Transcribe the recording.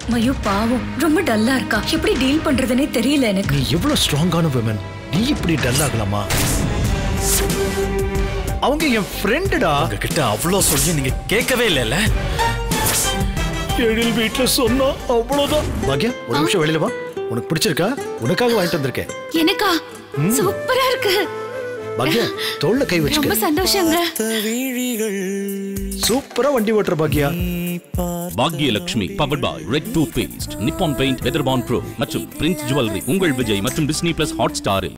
மயு பாவம் ரொம்ப டல்லா இருக்கா எப்படி டீல் பண்றதுனே தெரியல எனக்கு நீ எவ்வளவு ஸ்ட்ராங்கான விமன் நீ இப்படி டல் ஆகலாமா அவங்க என் ஃப்ரெண்டுடா உங்ககிட்ட அவ்வளோ சொல்லி நீங்க கேட்கவே இல்லைல்ல எழில் வீட்டுல சொன்னா அவ்வளவுதான் பாக்யா ஒரு நிமிஷம் வெளியில வா உனக்கு பிடிச்சிருக்கா உனக்காக வாங்கிட்டு வந்திருக்கேன் எனக்கா சூப்பரா இருக்கு பாக்யா தோல்ல கை ரொம்ப வச்சுக்க சந்தோஷங்க சூப்பரா வண்டி ஓட்டுற பாக்யா Bhagyalakshmi powered by red to paste Nippon paint Weatherbond pro மற்றும் பிரின்ஸ் ஜுவல்லரி உங்கள் விஜய் மற்றும் டிஸ்னி பிளஸ் ஹாட் ஸ்டாரில்